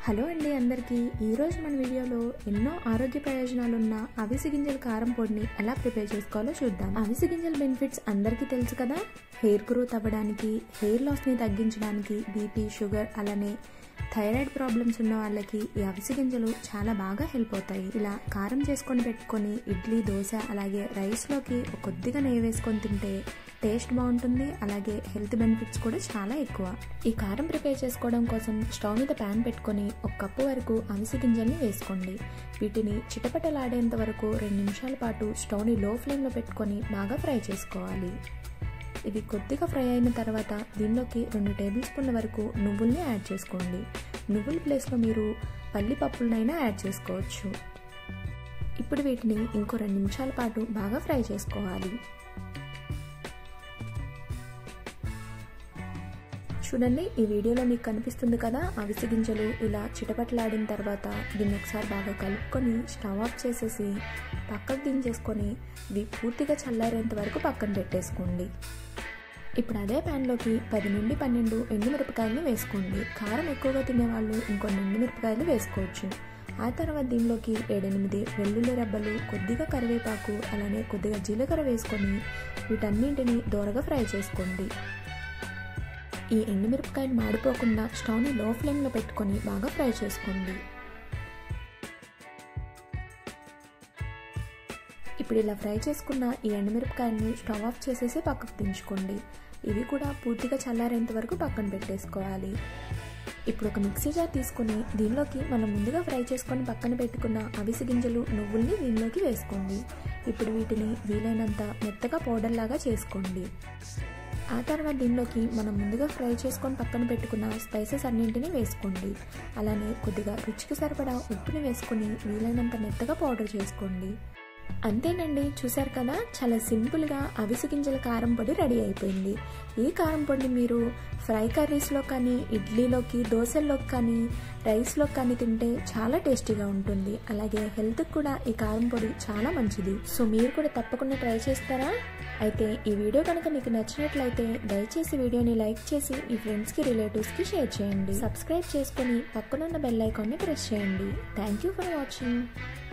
hello అండి అందరికీ ఈరోజు మన వీడియోలో ఎన్నో ఆరోగ్య ప్రయోజనాలున్న అవిసి గింజల కారం పొడిని ఎలా ప్రిపేర్ చేసుకోవాలో చూద్దాం అవిసి గింజల బెనిఫిట్స్ అందరికీ తెలుసు కదా హెయిర్ గ్రోత్ అవ్వడానికి హెయిర్ లాస్ని తగ్గించడానికి బీపీ షుగర్ అలానే థైరాయిడ్ ప్రాబ్లమ్స్ ఉన్న వాళ్ళకి ఈ అవిసి గింజలు చాలా బాగా హెల్ప్ అవుతాయి ఇలా కారం చేసుకొని పెట్టుకొని ఇడ్లీ దోశ అలాగే రైస్లోకి కొద్దిగా నెయ్యి వేసుకొని తింటే టేస్ట్ బాగుంటుంది అలాగే హెల్త్ బెనిఫిట్స్ కూడా చాలా ఎక్కువ ఈ కారం ప్రిపేర్ చేసుకోవడం కోసం స్టవ్ మీద ప్యాన్ పెట్టుకొని ఒక కప్పు వరకు అవిసి గింజల్ని వేసుకోండి వీటిని చిటపటలాడేంత వరకు రెండు నిమిషాల పాటు స్టవ్ని లో ఫ్లేమ్లో పెట్టుకొని బాగా ఫ్రై చేసుకోవాలి ఇది కొద్దిగా ఫ్రై అయిన తర్వాత దీనిలోకి రెండు టేబుల్ స్పూన్ల వరకు నువ్వుల్ని యాడ్ చేసుకోండి నువ్వుల ప్లేస్లో మీరు పల్లి పప్పులనైనా యాడ్ చేసుకోవచ్చు ఇప్పుడు వీటిని ఇంకో రెండు నిమిషాల పాటు బాగా ఫ్రై చేసుకోవాలి చూడండి ఈ వీడియోలో మీకు కనిపిస్తుంది కదా అవిసి గింజలు ఇలా చిటపటలాడిన తర్వాత దీన్ని ఒకసారి బాగా కలుపుకొని స్టవ్ ఆఫ్ చేసేసి పక్కకు దించేసుకొని ఇవి పూర్తిగా చల్లారేంత వరకు పక్కన పెట్టేసుకోండి ఇప్పుడు అదే ప్యాన్లోకి పది నుండి పన్నెండు ఎండుమిరపకాయలని వేసుకోండి కారం ఎక్కువగా తినేవాళ్ళు ఇంకొన్ని ఎండుమిరపకాయలు వేసుకోవచ్చు ఆ తర్వాత దీనిలోకి ఏడెనిమిది వెల్లుల్లి రబ్బలు కొద్దిగా కరివేపాకు అలానే కొద్దిగా జీలకర్ర వేసుకొని వీటన్నింటిని దోరగా ఫ్రై చేసుకోండి ఈ ఎండుమిరపకాయలు మాడిపోకుండా స్టవ్ని లో ఫ్లేమ్లో పెట్టుకొని బాగా ఫ్రై చేసుకోండి ఇప్పుడు ఇలా ఫ్రై చేసుకున్న ఈ ఎండుమిరపకాయల్ని స్టవ్ ఆఫ్ చేసేసి పక్కకు దించుకోండి ఇవి కూడా పూర్తిగా చల్లారేంత వరకు పక్కన పెట్టేసుకోవాలి ఇప్పుడు ఒక మిక్సీ జార్ తీసుకొని దీనిలోకి మనం ముందుగా ఫ్రై చేసుకొని పక్కన పెట్టుకున్న అవిసి గింజలు నువ్వుల్ని దీనిలోకి వేసుకోండి ఇప్పుడు వీటిని వీలైనంత మెత్తగా పౌడర్ లాగా చేసుకోండి ఆ తర్వాత దీనిలోకి మనం ముందుగా ఫ్రై చేసుకొని పక్కన పెట్టుకున్న స్పైసెస్ అన్నింటినీ వేసుకోండి అలానే కొద్దిగా రుచికి సరిపడా ఉప్పుని వేసుకొని వీలైనంత మెత్తగా పౌడర్ చేసుకోండి అంతేనండి చూసారు కదా చాలా సింపుల్గా అవిసి గింజల కారం పొడి రెడీ అయిపోయింది ఈ కారం పొడిని మీరు ఫ్రై కర్రీస్లో కానీ ఇడ్లీలోకి దోశల్లోకి కానీ రైస్లోకి కానీ తింటే చాలా టేస్టీగా ఉంటుంది అలాగే హెల్త్కి కూడా ఈ కారం పొడి చాలా మంచిది సో మీరు కూడా తప్పకుండా ట్రై చేస్తారా అయితే ఈ వీడియో కనుక మీకు నచ్చినట్లయితే దయచేసి వీడియోని లైక్ చేసి మీ ఫ్రెండ్స్కి రిలేటివ్స్కి షేర్ చేయండి సబ్స్క్రైబ్ చేసుకొని పక్కనున్న బెల్ ఐకాన్ని ప్రెస్ చేయండి థ్యాంక్ యూ ఫర్ వాచింగ్